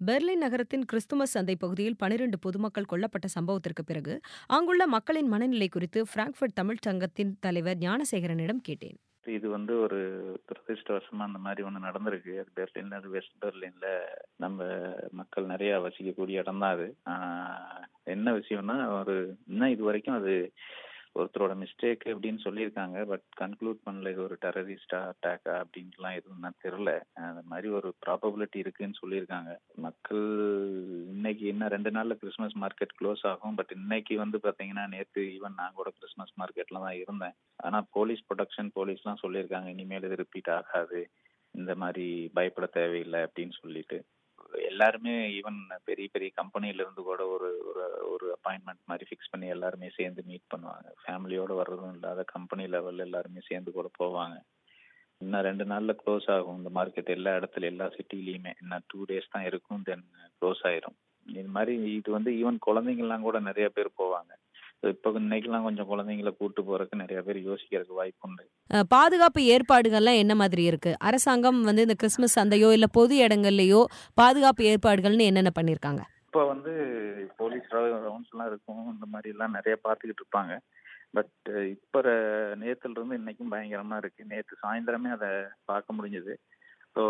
Berlin நகரத்தின் Christmas சந்தை பகுதியில் பனிரெண்டு பொதுமக்கள் கொல்லப்பட்ட சம்பவத்திற்கு பிறகு அங்குள்ள மக்களின் மனநிலை குறித்து பிராங்க்பர்ட் தமிழ்ச் சங்கத்தின் தலைவர் ஞானசேகரனிடம் கேட்டேன் இது வந்து ஒரு துரதிருஷ்டவசமா அந்த மாதிரி ஒன்று நடந்திருக்கு அது பெர்லின்ல அது வெஸ்ட் பெர்லின்ல நம்ம மக்கள் நிறைய வசிக்கக்கூடிய இடம் தான் அது ஆஹ் என்ன விஷயம்னா ஒரு இன்னும் இது வரைக்கும் அது ஒருத்தரோட மிஸ்டேக் அப்படின்னு சொல்லியிருக்காங்க பட் கன்க்ளூட் பண்ணல இது ஒரு டெரரிஸ்டா அட்டாக்கா அப்படின்ட்டுலாம் எதுவும் தான் தெரில அந்த மாதிரி ஒரு ப்ராபபிலிட்டி இருக்குன்னு சொல்லியிருக்காங்க மக்கள் இன்னைக்கு இன்னும் ரெண்டு நாள்ல கிறிஸ்மஸ் மார்க்கெட் க்ளோஸ் ஆகும் பட் இன்னைக்கு வந்து பாத்தீங்கன்னா நேற்று ஈவன் நான் கூட கிறிஸ்மஸ் மார்க்கெட்ல தான் இருந்தேன் ஆனா போலீஸ் ப்ரொடக்ஷன் போலீஸ்லாம் சொல்லியிருக்காங்க இனிமேல் இது ரிப்பீட் ஆகாது இந்த மாதிரி பயப்பட தேவையில்லை அப்படின்னு சொல்லிட்டு எல்லாருமே ஈவன் பெரிய பெரிய கம்பெனில இருந்து கூட ஒரு ஒரு ஒரு அப்பாயின்மெண்ட் மாதிரி ஃபிக்ஸ் பண்ணி எல்லாருமே சேர்ந்து மீட் பண்ணுவாங்க ஃபேமிலியோட வர்றதும் இல்லாத கம்பெனி லெவல்ல எல்லாருமே சேர்ந்து கூட போவாங்க இன்னும் ரெண்டு நாள்ல க்ளோஸ் ஆகும் இந்த மார்க்கெட் எல்லா இடத்துல எல்லா சிட்டிலையுமே இன்னும் டூ டேஸ் தான் இருக்கும் தென் க்ளோஸ் ஆயிரும் இது மாதிரி இது வந்து ஈவன் குழந்தைங்கலாம் கூட நிறைய பேர் போவாங்க இப்போ இன்னைக்கெல்லாம் கொஞ்சம் குழந்தைங்களை கூட்டு போறதுக்கு நிறைய பேர் யோசிக்கிறதுக்கு வாய்ப்பு உண்டு அஹ், பாதுகாப்பு ஏற்பாடுகள்லாம் என்ன மாதிரி இருக்கு அரசாங்கம் வந்து இந்த கிறிஸ்துமஸ் சந்தையோ இல்ல பொது இடங்கள்லயோ பாதுகாப்பு ஏற்பாடுகள்னு என்னென்ன பண்ணிருக்காங்க இப்போ வந்து போலீஸ் ரவுண்ட்ஸ் எல்லாம் இருக்கும் இந்த மாதிரி எல்லாம் நிறைய பார்த்துக்கிட்டு இருப்பாங்க பட் இப்போ நேத்துல இருந்து இன்னைக்கும் பயங்கரமா இருக்கு நேற்று சாயந்தரமே அதை பார்க்க முடிஞ்சது ஸோ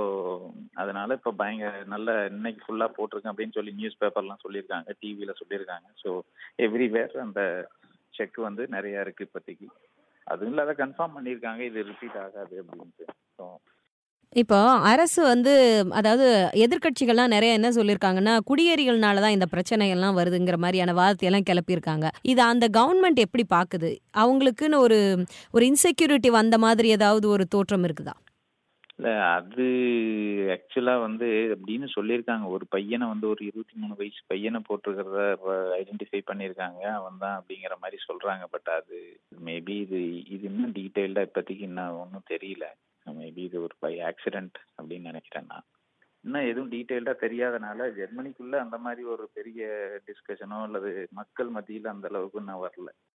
அதனால இப்போ பயங்கர நல்ல இன்னைக்கு ஃபுல்லா போட்டிருக்கேன் அப்படின்னு சொல்லி நியூஸ் பேப்பர்லாம் சொல்லியிருக்காங்க டிவியில சொல்லியிருக்காங்க ஸோ எவ்ரிவேர் அந்த செக் வந்து நிறைய இருக்கு இப்போதைக்கு அதுவும் இல்லாத கன்ஃபார்ம் பண்ணியிருக்காங்க இது ரிப்பீட் ஆகாது அப்படின்ட்டு ஸோ இப்போ அரசு வந்து அதாவது எதிர்க்கட்சிகள்லாம் நிறைய என்ன சொல்லியிருக்காங்கன்னா குடியேறிகள்னால தான் இந்த பிரச்சனை எல்லாம் வருதுங்கிற மாதிரியான வார்த்தையெல்லாம் கிளப்பியிருக்காங்க இது அந்த கவர்மெண்ட் எப்படி பார்க்குது அவங்களுக்குன்னு ஒரு ஒரு இன்செக்யூரிட்டி வந்த மாதிரி ஏதாவது ஒரு தோற்றம் இருக்குதா இல்ல அது ஆக்சுவலா வந்து அப்படின்னு சொல்லியிருக்காங்க ஒரு பையனை வந்து ஒரு இருபத்தி மூணு வயசு பையனை போட்டிருக்கிறத ஐடென்டிஃபை பண்ணியிருக்காங்க அவன் தான் அப்படிங்கிற மாதிரி சொல்றாங்க பட் அது மேபி இது இது இன்னும் டீட்டெயில்டா இப்போதைக்கு இன்னும் ஒன்றும் தெரியல மேபி இது ஒரு பை ஆக்சிடென்ட் அப்படின்னு நினைக்கிறேன் நான் இன்னும் எதுவும் டீட்டெயில்டா தெரியாதனால ஜெர்மனிக்குள்ள அந்த மாதிரி ஒரு பெரிய டிஸ்கஷனோ அல்லது மக்கள் மத்தியில் அந்த அளவுக்கு இன்னும் வரல